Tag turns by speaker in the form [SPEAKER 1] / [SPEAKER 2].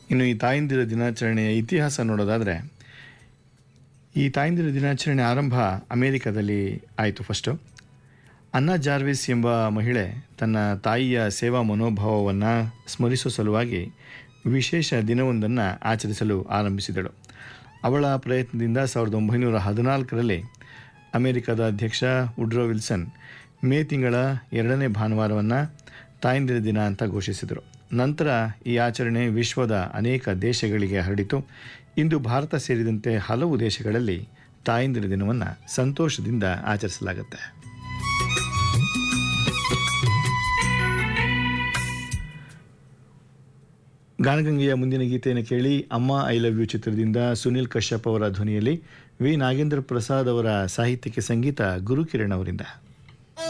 [SPEAKER 1] ಇನ್ನು ಈ ತಾಯಂದಿರ ದಿನಾಚರಣೆಯ ಇತಿಹಾಸ ನೋಡೋದಾದರೆ ಈ ತಾಯಂದಿರ ದಿನಾಚರಣೆ ಆರಂಭ ಅಮೇರಿಕಾದಲ್ಲಿ ಆಯಿತು ಫಸ್ಟು ಅನ್ನಾ ಜಾರ್ವಿಸ್ ಎಂಬ ಮಹಿಳೆ ತನ್ನ ತಾಯಿಯ ಸೇವಾ ಮನೋಭಾವವನ್ನು ಸ್ಮರಿಸುವ ಸಲುವಾಗಿ ವಿಶೇಷ ದಿನವೊಂದನ್ನು ಆಚರಿಸಲು ಆರಂಭಿಸಿದಳು ಅವಳ ಪ್ರಯತ್ನದಿಂದ ಸಾವಿರದ ಒಂಬೈನೂರ ಹದಿನಾಲ್ಕರಲ್ಲಿ ಅಮೆರಿಕದ ಅಧ್ಯಕ್ಷ ವುಡ್ರೋ ವಿಲ್ಸನ್ ಮೇ ತಿಂಗಳ ಎರಡನೇ ಭಾನುವಾರವನ್ನು ತಾಯಂದಿರ ದಿನ ಅಂತ ಘೋಷಿಸಿದರು ನಂತರ ಈ ಆಚರಣೆ ವಿಶ್ವದ ಅನೇಕ ದೇಶಗಳಿಗೆ ಹರಡಿತು ಇಂದು ಭಾರತ ಸೇರಿದಂತೆ ಹಲವು ದೇಶಗಳಲ್ಲಿ ತಾಯಂದಿರ ದಿನವನ್ನು ಸಂತೋಷದಿಂದ ಆಚರಿಸಲಾಗುತ್ತೆ ಗಾನಗಂಗೆಯ ಮುಂದಿನ ಗೀತೆಯನ್ನು ಕೇಳಿ ಅಮ್ಮ ಐ ಲವ್ ಯು ಚಿತ್ರದಿಂದ ಸುನಿಲ್ ಕಶ್ಯಪ್ ಅವರ ಧ್ವನಿಯಲ್ಲಿ ವಿ ನಾಗೇಂದ್ರ ಪ್ರಸಾದ್ ಅವರ ಸಾಹಿತ್ಯಕ್ಕೆ ಸಂಗೀತ ಗುರುಕಿರಣ್ ಅವರಿಂದ